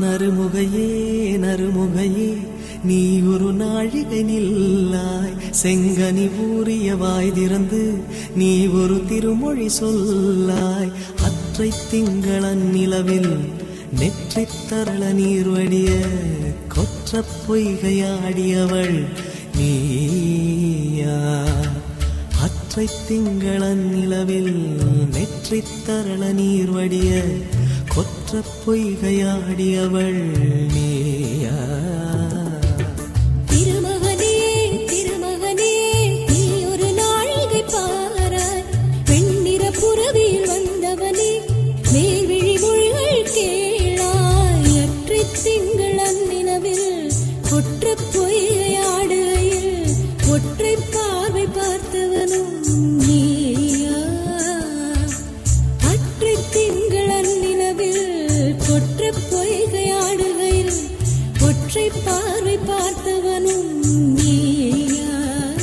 நறுமுகையே நறுமுகையே நீ ஒரு நாழிகை நில்லாய் செங்கனி ஊறிய வாய் திறந்து நீ ஒரு திருமொழி சொல்லாய் அற்றை திங்களன் நிலவில் நெற்றித் தரள நீர் வடிய கொற்ற பொய்கையாடியவள் நீயா அற்றை திங்களன் நிலவில் நெற்றித் தரள நீர் வடிய கொற்ற பொய்கையாடியவள் நீயா திருமகனே திருமகனே நீ ஒரு நாழிகை பாராய் வெண்ணிற புறவியில் வந்தவனே மேல்விழி மொழிகள் கேளாய் அற்றை திங்கள் அந்நிலவில் ஒற்ற பொய்கையாடுகையில் ஒற்றை பார்வை பார்த்தவனும் நீயா அற்றை திங்கள் அந்நிலவில் கொற்ற பொய்கையாடுகையில் ஒற்றை பார்வை பார்த்தவனும் நீயா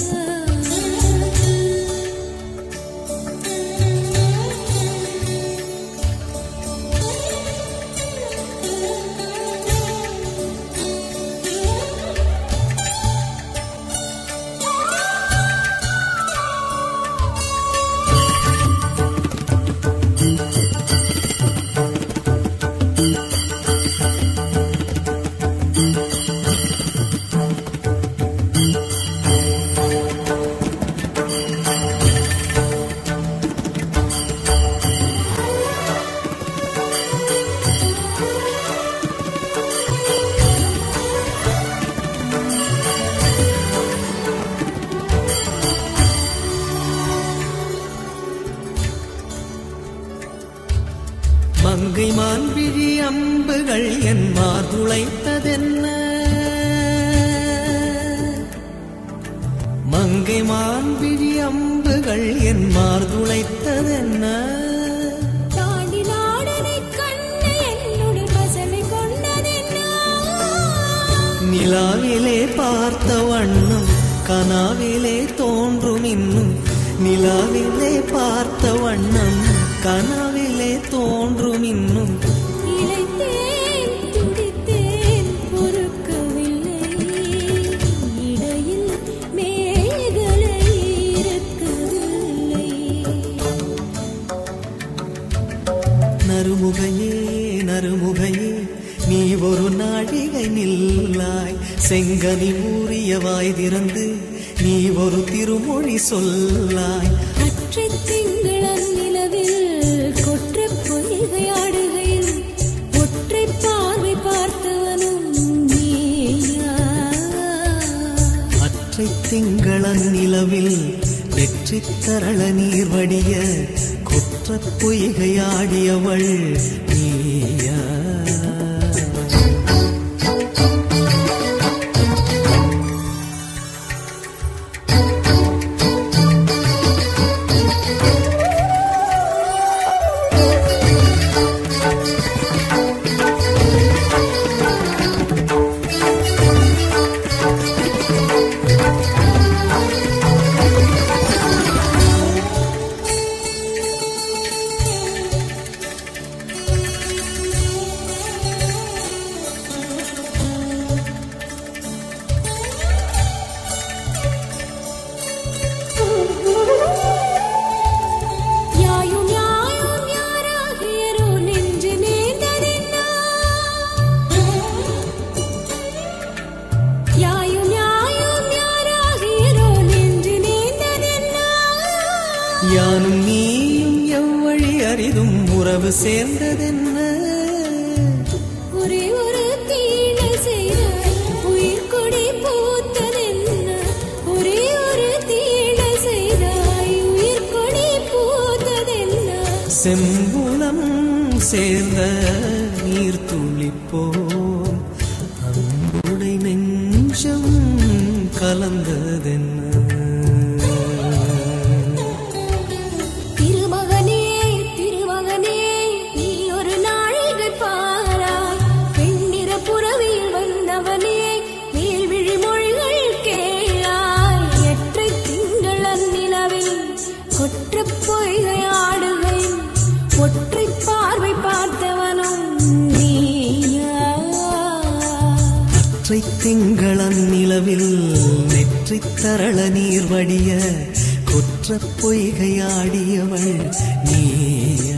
மங்கை மான்விழி அம்புகள் என் மார்துளைத்ததென்ன மங்கை மான்விழி அம்புகள் என் மார்துளைத்ததென்ன தாண்டி நாடனை கண்ணு என்னுடன் வசனை கொண்டதென்ன நிலாவிலே பார்த்த வண்ணம் கனாவிலே தோன்றும் இன்னும் நிலாவிலே பார்த்த வண்ணம் கனவிலே தோன்றும் இன்னும் இளைத்தேன் துடித்தேன் பொறுக்கவில்லை இடையில் மேகலை இருக்கவில்லை நறுமுகையே நறுமுகையே நீ ஒரு நாழிகை நில்லாய் செங்கனி ஊறிய வாய் திறந்து நீ ஒரு திருமொழி சொல்லாய் அற்றை திங்களன் நிலவில் கொற்ற பொய்கையாடுகையில் ஒற்றை பார்வை பார்த்தவனும் நீயா அற்றை திங்களன் நிலவில் வெற்றி தரள நீர் வடிய குற்ற பொய்கையாடியவள் நீயா யாயும் யாயும் யாராகியரோ நெஞ்சு நேர்ந்ததென்னா யாயும் யாயும் யாராகியரோ நெஞ்சு நேர்ந்ததென்னா யானும் நீயும் எவ்வழி அரிதும் உறவு சேர்ந்ததென்ன ஒரே ஒரு தீழை செய்தாய் உயிர் கொடி பூத்ததென்ன ஒரே ஒரு தீழை செய்தாய் உயிர் கொடி பூத்ததென்ன செம்புலம் சேர்ந்த நீர் துளிப்போம் அன்புடை நெஞ்சம் கலந்ததென்ன திருமகனே திருமகனே நீ ஒரு நாழிகை பாராய் பெண்ணிற புறவியில் வந்தவனே மேல்விழி மொழிகள் கேளாய் எற்றை திங்கள் அந்நிலவில் கொற்ற பொய்கை ஆடுகை ஒற்றை பார்வை பார்த்தவனும் நீயா திங்களன் நிலவில் நெற்றித் தரள நீர் வடிய குற்ற பொய்கையாடியவள் நீ